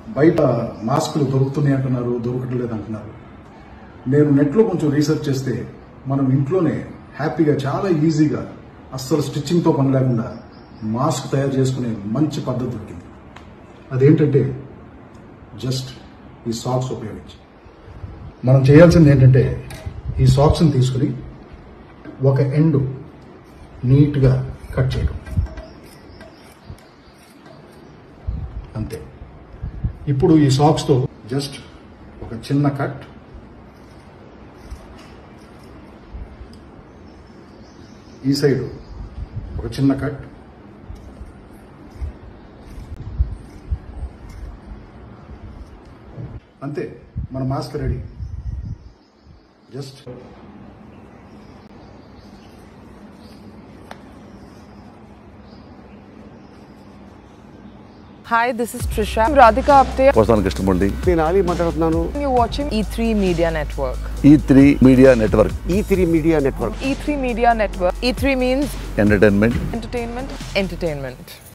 బయట మాస్కులు దొరుకుతున్నాయి అంటున్నారు దొరకట్లేదు అంటున్నారు నేను నెట్లో కొంచెం రీసెర్చ్ చేస్తే మనం ఇంట్లోనే హ్యాపీగా చాలా ఈజీగా అస్సలు స్టిచ్చింగ్తో పని లేకుండా మాస్క్ తయారు చేసుకునే మంచి పద్ధతి దొరికింది అదేంటంటే జస్ట్ ఈ సాక్స్ ఉపయోగించి మనం చేయాల్సింది ఏంటంటే ఈ సాక్స్ని తీసుకుని ఒక ఎండ్ నీట్గా కట్ చేయడం అంతే ఇప్పుడు ఈ సాక్స్తో జస్ట్ ఒక చిన్న కట్ ఈ సైడ్ ఒక చిన్న కట్ అంతే మన mask ready just Hi, this is Trisha. I'm Radhika Apte. వస్తాను కృష్ణమూర్తి నేను ఆలీ మాట్లాడుతున్నాను You're watching E3 Media Network. E three media network E three media network E3 Media Network. E3 means entertainment entertainment, entertainment.